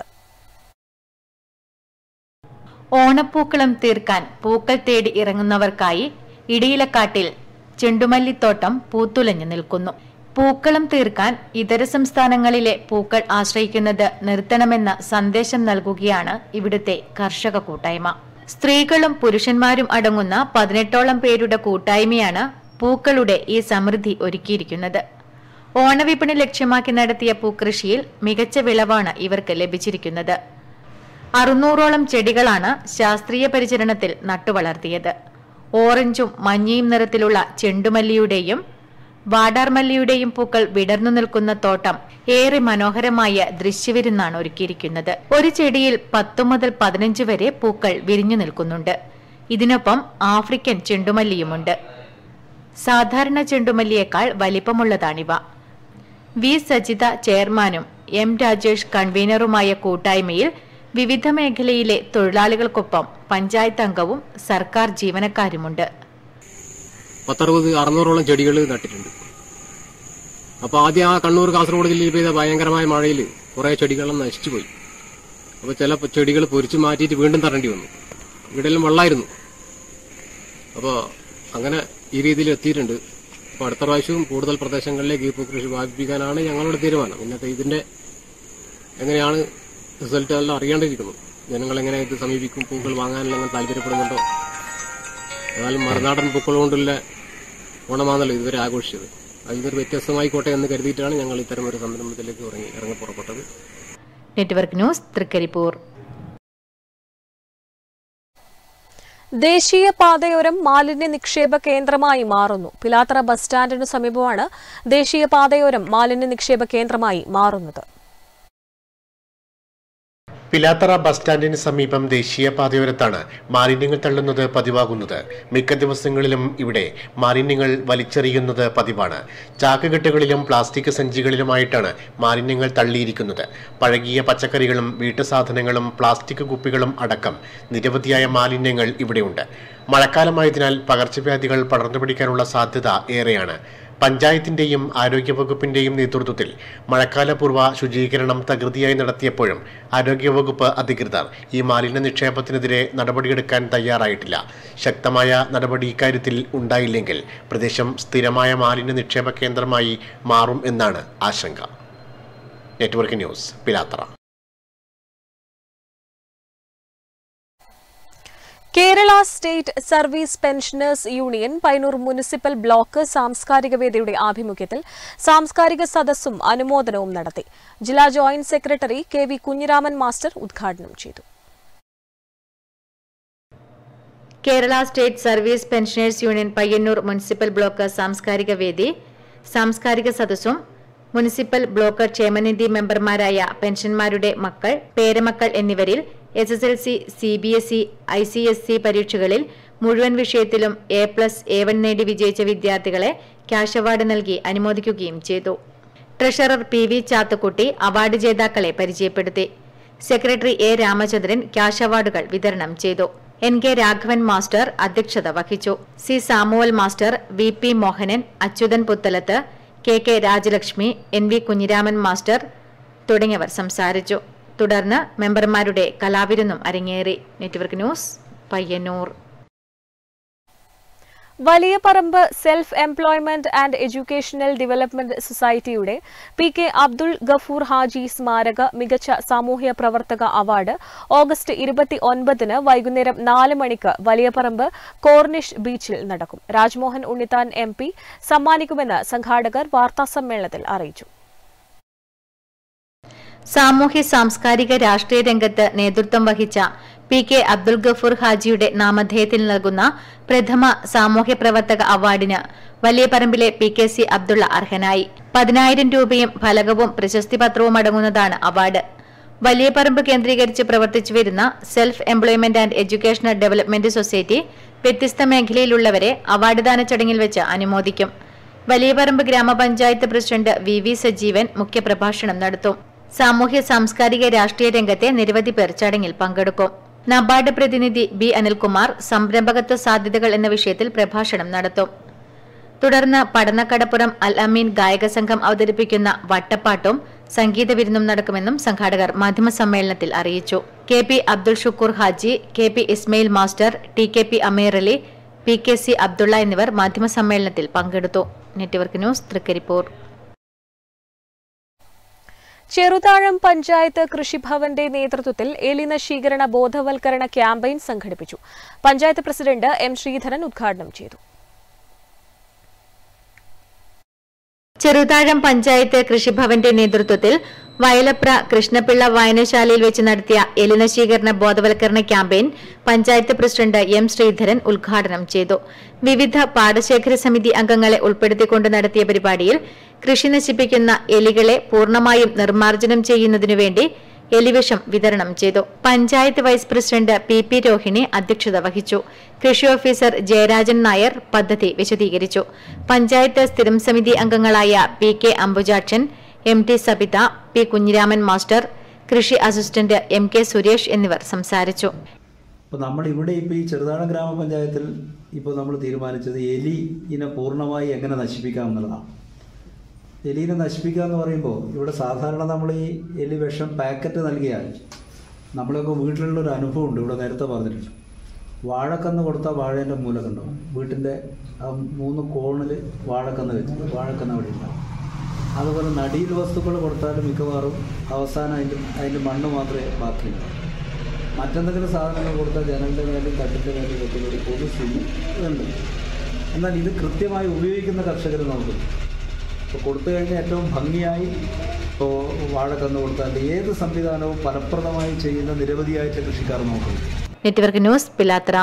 ഓണപ്പൂക്കളം തീർക്കാൻ പൂക്കൾ തേടി ഇറങ്ങുന്നവർക്കായി ഇടിയിലക്കാട്ടിൽ ചെണ്ടുമല്ലിത്തോട്ടം പൂത്തുലഞ്ഞു നിൽക്കുന്നു പൂക്കളം തീർക്കാൻ ഇതര സംസ്ഥാനങ്ങളിലെ പൂക്കൾ ആശ്രയിക്കുന്നത് നിർത്തണമെന്ന സന്ദേശം നൽകുകയാണ് ഇവിടുത്തെ കർഷക കൂട്ടായ്മ സ്ത്രീകളും പുരുഷന്മാരും അടങ്ങുന്ന പതിനെട്ടോളം പേരുടെ കൂട്ടായ്മയാണ് പൂക്കളുടെ ഈ സമൃദ്ധി ഒരുക്കിയിരിക്കുന്നത് ഓണവിപണി ലക്ഷ്യമാക്കി നടത്തിയ പൂക്കൃഷിയിൽ മികച്ച വിളവാണ് ഇവർക്ക് ലഭിച്ചിരിക്കുന്നത് അറുന്നൂറോളം ചെടികളാണ് ശാസ്ത്രീയ പരിചരണത്തിൽ നട്ടുവളർത്തിയത് ഓറഞ്ചും മഞ്ഞയും നിറത്തിലുള്ള ചെണ്ടുമല്ലിയുടെയും വാടാർമല്ലിയുടെയും പൂക്കൾ വിടർന്നു നിൽക്കുന്ന തോട്ടം ഏറെ മനോഹരമായ ദൃശ്യവിരുന്നാണ് ഒരുക്കിയിരിക്കുന്നത് ഒരു ചെടിയിൽ പത്തു മുതൽ പതിനഞ്ച് വരെ പൂക്കൾ വിരിഞ്ഞു നിൽക്കുന്നുണ്ട് ഇതിനൊപ്പം ആഫ്രിക്കൻ ചെണ്ടുമല്ലിയുമുണ്ട് സാധാരണ ചെണ്ടുമല്ലിയേക്കാൾ വലിപ്പമുള്ളതാണിവ വി സജിത ചെയർമാനും എം രാജേഷ് കൺവീനറുമായ കൂട്ടായ്മയിൽ വിവിധ മേഖലയിലെ തൊഴിലാളികൾക്കൊപ്പം പഞ്ചായത്ത് അംഗവും സർക്കാർ ജീവനക്കാരുമുണ്ട് പത്തറുപത് അറുന്നൂറോളം ചെടികൾ നട്ടിട്ടുണ്ട് അപ്പോൾ ആദ്യം ആ കണ്ണൂർ കാസർഗോഡ് ജില്ലയിൽ പെയ്ത ഭയങ്കരമായ മഴയിൽ കുറേ ചെടികളെല്ലാം നശിച്ചുപോയി അപ്പോൾ ചില ചെടികൾ പൊരിച്ചു മാറ്റിയിട്ട് വീണ്ടും തരേണ്ടി വന്നു ഇവിടെയെല്ലാം വെള്ളമായിരുന്നു അപ്പോൾ അങ്ങനെ ഈ രീതിയിൽ എത്തിയിട്ടുണ്ട് അപ്പോൾ അടുത്ത പ്രാവശ്യവും കൂടുതൽ പ്രദേശങ്ങളിലേക്ക് ഈ പൂക്കൃഷി വ്യാപിപ്പിക്കാനാണ് ഞങ്ങളുടെ തീരുമാനം ഇന്നത്തെ ഇതിന്റെ എങ്ങനെയാണ് റിസൾട്ട് എല്ലാം അറിയേണ്ടിയിരിക്കുന്നു ജനങ്ങൾ എങ്ങനെ ഇത് സമീപിക്കും പൂക്കൾ വാങ്ങാനെല്ലാം അങ്ങനെ താല്പര്യപ്പെടുന്നുണ്ടോ ഏതായാലും മറുനാടൻ പൂക്കൾ കൊണ്ടുള്ള ഓണമാണല്ലോ ഇതുവരെ ആഘോഷിച്ചത് അതിനൊരു വ്യത്യസ്തമായിക്കോട്ടെ എന്ന് കരുതിയിട്ടാണ് ഞങ്ങൾ ഇത്തരം ഒരു സംരംഭത്തിലേക്ക് ഇറങ്ങി ഇറങ്ങി പുറപ്പെട്ടത് നെറ്റ്വർക്ക് ന്യൂസ് തൃക്കരിപ്പൂർ ദേശീയ പാതയോരം മാലിന്യ നിക്ഷേപ കേന്ദ്രമായി മാറുന്നു പിലാത്തറ ബസ് സ്റ്റാൻഡിനു സമീപമാണ് ദേശീയ പാതയോരം മാലിന്യ നിക്ഷേപ കേന്ദ്രമായി മാറുന്നത് പിലാത്തറ ബസ് സ്റ്റാൻഡിന് സമീപം ദേശീയ പാതയോരത്താണ് മാലിന്യങ്ങൾ തള്ളുന്നത് പതിവാകുന്നത് മിക്ക ദിവസങ്ങളിലും ഇവിടെ മാലിന്യങ്ങൾ വലിച്ചെറിയുന്നത് പതിവാണ് ചാക്കുകെട്ടുകളിലും പ്ലാസ്റ്റിക് സഞ്ചികളിലുമായിട്ടാണ് മാലിന്യങ്ങൾ തള്ളിയിരിക്കുന്നത് പഴകിയ പച്ചക്കറികളും വീട്ടുസാധനങ്ങളും പ്ലാസ്റ്റിക് കുപ്പികളും അടക്കം നിരവധിയായ മാലിന്യങ്ങൾ ഇവിടെയുണ്ട് മഴക്കാലമായതിനാൽ പകർച്ചവ്യാധികൾ പടർന്നു പിടിക്കാനുള്ള സാധ്യത ഏറെയാണ് പഞ്ചായത്തിന്റെയും ആരോഗ്യവകുപ്പിന്റെയും നേതൃത്വത്തിൽ മഴക്കാലപൂർവ്വ ശുചീകരണം തകൃതിയായി നടത്തിയപ്പോഴും ആരോഗ്യവകുപ്പ് അധികൃതർ ഈ മാലിന്യ നിക്ഷേപത്തിനെതിരെ നടപടിയെടുക്കാൻ തയ്യാറായിട്ടില്ല ശക്തമായ നടപടി ഇക്കാര്യത്തിൽ ഉണ്ടായില്ലെങ്കിൽ പ്രദേശം സ്ഥിരമായ മാലിന്യ നിക്ഷേപ കേന്ദ്രമായി മാറും എന്നാണ് ആശങ്ക network news Pilathara Kerala state service pensioners union Payyanur municipal block സാംസ്കാരിക വേദിയുടെ ആഭിമുഖ്യത്തിൽ സാംസ്കാരിക സദസ്സും അനുമോദനവും നടത്തി ജില്ലാ joint secretary K V Kunhiraman master ഉദ്ഘാടനം ചെയ്തു Kerala state service pensioners union Payyanur municipal block സാംസ്കാരിക വേദി സാംസ്കാരിക സദസ്സും മുനിസിപ്പൽ ബ്ലോക്ക് ക്ഷേമനിധി മെമ്പർമാരായ പെൻഷൻമാരുടെ മക്കൾ പേരമക്കൾ എന്നിവരിൽ S S L C C B S E I C S C പരീക്ഷകളിൽ മുഴുവൻ വിഷയത്തിലും എ പ്ലസ് എ വൺ നേടി വിജയിച്ച വിദ്യാർത്ഥികളെ ക്യാഷ് അവാർഡ് നൽകി അനുമോദിക്കുകയും ചെയ്തു treasurer P V Chathukutty award ജേതാക്കളെ പരിചയപ്പെടുത്തി സെക്രട്ടറി എ രാമചന്ദ്രൻ ക്യാഷ് അവാർഡുകൾ വിതരണം ചെയ്തു എൻ കെ രാഘവൻ മാസ്റ്റർ അധ്യക്ഷത വഹിച്ചു C Samuel master V P Mohanan Achuthan Puthalath K K Rajalakshmi N V Kunhiraman master തുടങ്ങിയവർ സംസാരിച്ചു തുടർന്ന് മെമ്പർമാരുടെ കലാവിരുന്നും അരങ്ങേറി network news Payyanur Valiyaparamba self employment and educational development സൊസൈറ്റിയുടെ പി കെ അബ്ദുൾ ഗഫൂർ ഹാജി സ്മാരക മികച്ച സാമൂഹ്യ പ്രവർത്തക അവാർഡ് ഓഗസ്റ്റ് ഇരുപത്തി ഒൻപതിന് വൈകുന്നേരം നാല് മണിക്ക് വലിയപറമ്പ് കോർണിഷ് ബീച്ചിൽ നടക്കും രാജ്മോഹൻ ഉണ്ണിത്താൻ എം പി സമ്മാനിക്കുമെന്ന് സംഘാടകർ വാർത്താസമ്മേളനത്തിൽ അറിയിച്ചു സാമൂഹ്യ സാംസ്കാരിക രാഷ്ട്രീയ രംഗത്ത് നേതൃത്വം വഹിച്ച പി കെ അബ്ദുൽ ഗഫൂർ ഹാജിയുടെ നാമധേയത്തിൽ നൽകുന്ന പ്രഥമ സാമൂഹ്യ പ്രവർത്തക അവാർഡിന് വലിയ പറമ്പിലെ പി കെ സി അബ്ദുള്ള അർഹനായി പതിനായിരം രൂപയും ഫലകവും പ്രശസ്തി പത്രവും അടങ്ങുന്നതാണ് അവാർഡ് വലിയ പറമ്പ് കേന്ദ്രീകരിച്ച് പ്രവർത്തിച്ചു വരുന്ന self employment and educational development society വ്യത്യസ്ത മേഖലയിലുള്ളവരെ അവാർഡ് ദാന ചടങ്ങിൽ വെച്ച് അനുമോദിക്കും വലിയ പറമ്പ് ഗ്രാമപഞ്ചായത്ത് പ്രസിഡന്റ് വി വി സജീവൻ മുഖ്യപ്രഭാഷണം നടത്തും സാമൂഹ്യ സാംസ്കാരിക രാഷ്ട്രീയ രംഗത്തെ നിരവധി പേർ ചടങ്ങിൽ പങ്കെടുക്കും നബാർഡ് പ്രതിനിധി ബി അനിൽകുമാർ സംരംഭകത്വ സാധ്യതകൾ എന്ന വിഷയത്തിൽ പ്രഭാഷണം നടത്തും തുടർന്ന് പടന്നക്കടപ്പുറം അൽ അമീൻ ഗായക സംഘം അവതരിപ്പിക്കുന്ന വട്ടപ്പാട്ടും സംഗീത വിരുന്നും നടക്കുമെന്നും സംഘാടകർ മാധ്യമസമ്മേളനത്തിൽ അറിയിച്ചു K P Abdul Shukkoor Haji K P Ismail master T K P Ameer Ali P K C Abdulla എന്നിവർ മാധ്യമസമ്മേളനത്തിൽ പങ്കെടുത്തു നെറ്റ്വർക്ക് ന്യൂസ് തൃക്കരിപ്പൂർ ചെറുതാഴം പഞ്ചായത്ത് കൃഷിഭവന്റെ നേതൃത്വത്തിൽ എലിനശീകരണ ബോധവൽക്കരണ ക്യാമ്പയിൻ സംഘടിപ്പിച്ചു പഞ്ചായത്ത് പ്രസിഡന്റ് എം ശ്രീധരൻ ഉദ്ഘാടനം ചെയ്തു ചെറുതാഴം പഞ്ചായത്ത് കൃഷിഭവന്റെ നേതൃത്വത്തിൽ വയലപ്ര കൃഷ്ണപിള്ള വായനശാലയിൽ വെച്ച് നടത്തിയ എലിനശീകരണ ബോധവൽക്കരണ campaign panchayat president M Sreedharan ഉദ്ഘാടനം ചെയ്തു വിവിധ പാടശേഖര സമിതി അംഗങ്ങളെ ഉൾപ്പെടുത്തിക്കൊണ്ട് നടത്തിയ പരിപാടിയിൽ കൃഷി നശിപ്പിക്കുന്ന എലികളെ പൂർണ്ണമായും നിർമ്മാർജ്ജനം ചെയ്യുന്നതിനു വേണ്ടി എലിവിഷം വിതരണം ചെയ്തു panchayat vice president P P Rohini അധ്യക്ഷത വഹിച്ചു കൃഷി ഓഫീസർ ജയരാജൻ നായർ പദ്ധതി വിശദീകരിച്ചു പഞ്ചായത്ത് സ്ഥിരം സമിതി അംഗങ്ങളായ P K Ambujakshan M T Sabitha P Kunhiraman master കൃഷി അസിസ്റ്റന്റ് എം കെ സുരേഷ് എന്നിവർ സംസാരിച്ചു ഇപ്പോൾ നമ്മൾ ഇവിടെ ഇപ്പോൾ ഈ ചെറുതാഴം ഗ്രാമപഞ്ചായത്തിൽ ഇപ്പോൾ നമ്മൾ തീരുമാനിച്ചത് എലി ഇനെ പൂർണ്ണമായി എങ്ങനെ നശിപ്പിക്കാം എന്നുള്ളതാണ് എലീനെ നശിപ്പിക്കുക എന്ന് പറയുമ്പോൾ ഇവിടെ സാധാരണ നമ്മൾ ഈ എലി വിഷം പാക്കറ്റ് നൽകിയാൽ നമ്മളൊക്കെ വീട്ടിലുള്ള ഒരു അനുഭവമുണ്ട് ഇവിടെ നേരത്തെ പറഞ്ഞിട്ടുണ്ട് വാഴക്കന്ന് കൊടുത്താൽ വാഴേൻ്റെ മൂലൊക്കെ ഉണ്ടാവും വീട്ടിൻ്റെ ആ മൂന്ന് കോണിൽ വാഴക്കന്ന് വെച്ചിട്ട് വാഴക്കന്ന് അവിടെ ഉണ്ടാവും അതുപോലെ നടീൽ വസ്തുക്കൾ കൊടുത്താലും മിക്കവാറും അവസാനം അതിൻ്റെ അതിൻ്റെ മണ്ണ് മാത്രമേ ബാക്കിയുള്ളൂ മറ്റെന്തെങ്കിലും സാധനങ്ങൾ കൊടുത്താൽ ജനലിൻ്റെ മേലും തട്ടിൻ്റെ മേലും വെക്കുന്ന ഒരു പൊതു സ്ഥിതി ഉണ്ട് എന്നാൽ ഇത് കൃത്യമായി ഉപയോഗിക്കുന്ന കർഷകർ നമുക്കുണ്ട് ഇപ്പോൾ കൊടുത്തു കഴിഞ്ഞാൽ ഏറ്റവും ഭംഗിയായി ഇപ്പോൾ വാഴക്കന്ന് കൊടുത്താൽ ഏത് സംവിധാനവും ഫലപ്രദമായി ചെയ്യുന്ന നിരവധിയായിട്ട് കൃഷിക്കാർ നോക്കുന്നു network news Pilathara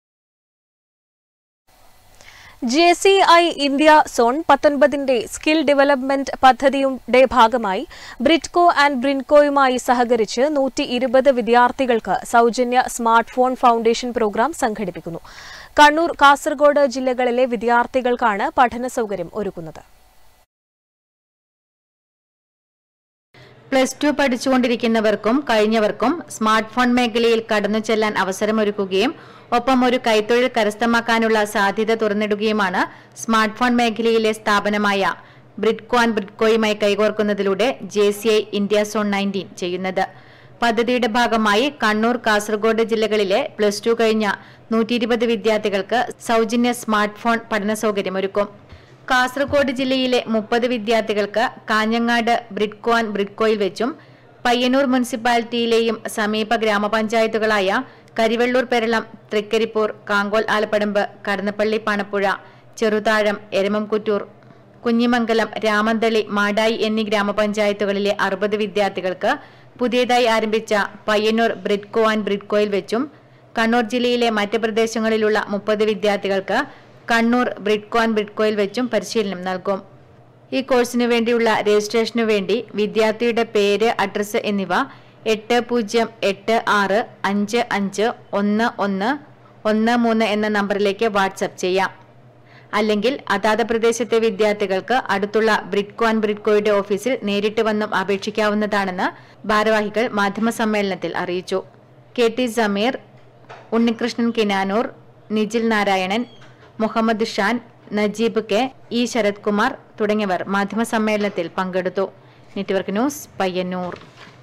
J C I India zone പത്തൊൻപതിന്റെ സ്കിൽ ഡെവലപ്മെന്റ് പദ്ധതിയുടെ ഭാഗമായി ബ്രിറ്റ്കോ ആൻഡ് ബ്രിൻകോയുമായി സഹകരിച്ച് നൂറ്റി ഇരുപത് വിദ്യാർത്ഥികൾക്ക് സൗജന്യ സ്മാർട്ട് ഫോൺ ഫൗണ്ടേഷൻ പ്രോഗ്രാം സംഘടിപ്പിക്കുന്നു കണ്ണൂർ കാസർഗോഡ് ജില്ലകളിലെ വിദ്യാർത്ഥികൾക്കാണ് പഠന സൗകര്യം ഒരുക്കുന്നത് പ്ലസ് ടു പഠിച്ചുകൊണ്ടിരിക്കുന്നവർക്കും കഴിഞ്ഞവർക്കും സ്മാർട്ട് ഫോൺ മേഖലയിൽ കടന്നു ചെല്ലാൻ അവസരമൊരുക്കുകയും ഒപ്പം ഒരു കൈത്തൊഴിൽ കരസ്ഥമാക്കാനുള്ള സാധ്യത തുറന്നിടുകയുമാണ് സ്മാർട്ട് ഫോൺ മേഖലയിലെ സ്ഥാപനമായ ബ്രിഡ്കോ ആൻഡ് ബ്രിഡ്കോയുമായി കൈകോർക്കുന്നതിലൂടെ J C I India zone nineteen ചെയ്യുന്നത് പദ്ധതിയുടെ ഭാഗമായി കണ്ണൂർ കാസർഗോഡ് ജില്ലകളിലെ പ്ലസ് ടു കഴിഞ്ഞ നൂറ്റി ഇരുപത് വിദ്യാർത്ഥികൾക്ക് സൗജന്യ സ്മാർട്ട് ഫോൺ പഠന സൗകര്യമൊരുക്കും കാസർഗോഡ് ജില്ലയിലെ മുപ്പത് വിദ്യാർത്ഥികൾക്ക് കാഞ്ഞങ്ങാട് ബ്രിഡ്കോ ആൻഡ് ബ്രിഡ്കോയിൽ വെച്ചും പയ്യന്നൂർ മുനിസിപ്പാലിറ്റിയിലെയും സമീപ ഗ്രാമപഞ്ചായത്തുകളായ കരിവെള്ളൂർ പെരളം തൃക്കരിപ്പൂർ കാങ്കോൽ ആലപ്പടമ്പ് കടന്നപ്പള്ളി പാണപ്പുഴ ചെറുതാഴം എരമംകുറ്റൂർ കുഞ്ഞിമംഗലം രാമന്തളി മാടായി എന്നീ ഗ്രാമപഞ്ചായത്തുകളിലെ അറുപത് വിദ്യാർത്ഥികൾക്ക് പുതിയതായി ആരംഭിച്ച പയ്യന്നൂർ ബ്രിഡ്കോ ആൻഡ് ബ്രിഡ്കോയിൽ വെച്ചും കണ്ണൂർ ജില്ലയിലെ മറ്റ് പ്രദേശങ്ങളിലുള്ള മുപ്പത് വിദ്യാർത്ഥികൾക്ക് കണ്ണൂർ ബ്രിഡ്കോ ആൻഡ് ബ്രിഡ്കോയിൽ വെച്ചും പരിശീലനം നൽകും ഈ കോഴ്സിനു വേണ്ടിയുള്ള രജിസ്ട്രേഷനു വേണ്ടി വിദ്യാർത്ഥിയുടെ പേര് അഡ്രസ്സ് എന്നിവ എട്ട് പൂജ്യം എട്ട് ആറ് അഞ്ച് അഞ്ച് ഒന്ന് ഒന്ന് ഒന്ന് മൂന്ന് എന്ന നമ്പറിലേക്ക് വാട്സപ്പ് ചെയ്യാം അല്ലെങ്കിൽ അതാത് പ്രദേശത്തെ വിദ്യാർത്ഥികൾക്ക് അടുത്തുള്ള ബ്രിഡ്കോ ആൻഡ് ബ്രിഡ്കോയുടെ ഓഫീസിൽ നേരിട്ട് വന്നും അപേക്ഷിക്കാവുന്നതാണെന്ന് ഭാരവാഹികൾ മാധ്യമസമ്മേളനത്തിൽ അറിയിച്ചു K T Sameer Unnikrishnan Kinanoor Nijil Narayanan Muhammad Shan Najeeb K E Sarath Kumar തുടങ്ങിയവർ മാധ്യമസമ്മേളനത്തിൽ പങ്കെടുത്തു network news Payyanur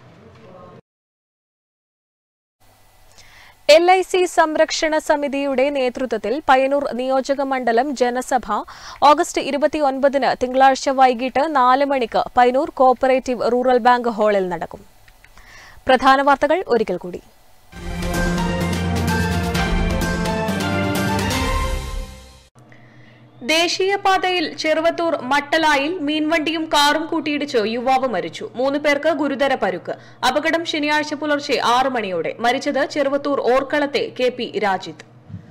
L I C സംരക്ഷണ സമിതിയുടെ നേതൃത്വത്തിൽ പയ്യന്നൂർ നിയോജക മണ്ഡലം ജനസഭ ഓഗസ്റ്റ് ഇരുപത്തിയൊൻപതിന് തിങ്കളാഴ്ച വൈകിട്ട് നാല് മണിക്ക് പയ്യന്നൂർ കോഓപ്പറേറ്റീവ് റൂറൽ ബാങ്ക് ഹാളിൽ നടക്കും പ്രധാന വാർത്തകൾ ഒരിക്കൽ കൂടി ദേശീയപാതയിൽ ചെറുവത്തൂർ മട്ടലായിൽ മീൻവണ്ടിയും കാറും കൂട്ടിയിടിച്ച് യുവാവ് മരിച്ചു മൂന്ന് പേർക്ക് ഗുരുതര പരുക്ക് അപകടം ശനിയാഴ്ച പുലർച്ചെ ആറ് മണിയോടെ മരിച്ചത് ചെറുവത്തൂർ ഓർക്കളത്തെ കെ പി രാജിത്ത്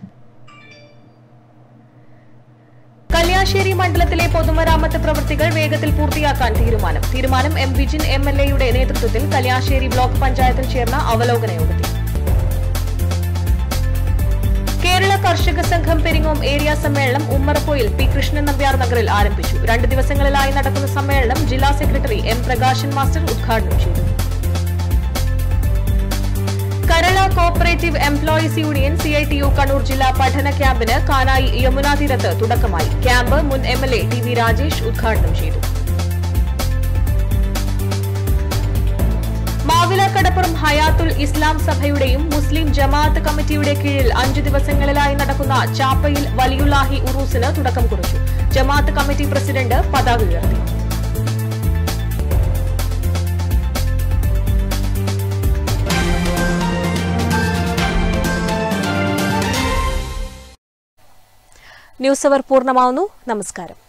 കല്യാശ്ശേരി മണ്ഡലത്തിലെ പൊതുമരാമത്ത് പ്രവൃത്തികൾ വേഗത്തിൽ പൂർത്തിയാക്കാൻ തീരുമാനം തീരുമാനം എം വിജിൻ എം എൽ എയുടെ നേതൃത്വത്തിൽ കല്യാശ്ശേരി ബ്ലോക്ക് പഞ്ചായത്തിൽ ചേർന്ന അവലോകന യോഗത്തിൽ കേരള കർഷക സംഘം പെരിങ്ങോം ഏരിയ സമ്മേളനം ഉമ്മറപ്പോയിൽ പി കൃഷ്ണൻ നമ്പ്യാർ നഗറിൽ ആരംഭിച്ചു രണ്ട് ദിവസങ്ങളിലായി നടക്കുന്ന സമ്മേളനം ജില്ലാ സെക്രട്ടറി എം പ്രകാശൻ മാസ്റ്റർ ഉദ്ഘാടനം ചെയ്തു Kerala cooperative employees union C I T U Kannur ജില്ലാ പഠന ക്യാമ്പിന് കാനായി യമുനാ തീരത്ത് തുടക്കമായി ക്യാമ്പ് മുൻ M L A T V Rajesh ഉദ്ഘാടനം ചെയ്തു മാവില കടപ്പുറം ഹയാത്തുൽ ഇസ്ലാം സഭയുടെയും മുസ്ലിം ജമാഅത്ത് കമ്മിറ്റിയുടെ കീഴിൽ അഞ്ചു ദിവസങ്ങളിലായി നടക്കുന്ന ചാപ്പയിൽ വലിയുല്ലാഹി ഉറൂസിന് തുടക്കം കുറിച്ചു ജമാഅത്ത് കമ്മിറ്റി പ്രസിഡന്റ് പതാക ഉയർത്തി ന്യൂസ് അവർ പൂർണ്ണമാവുന്നു നമസ്കാരം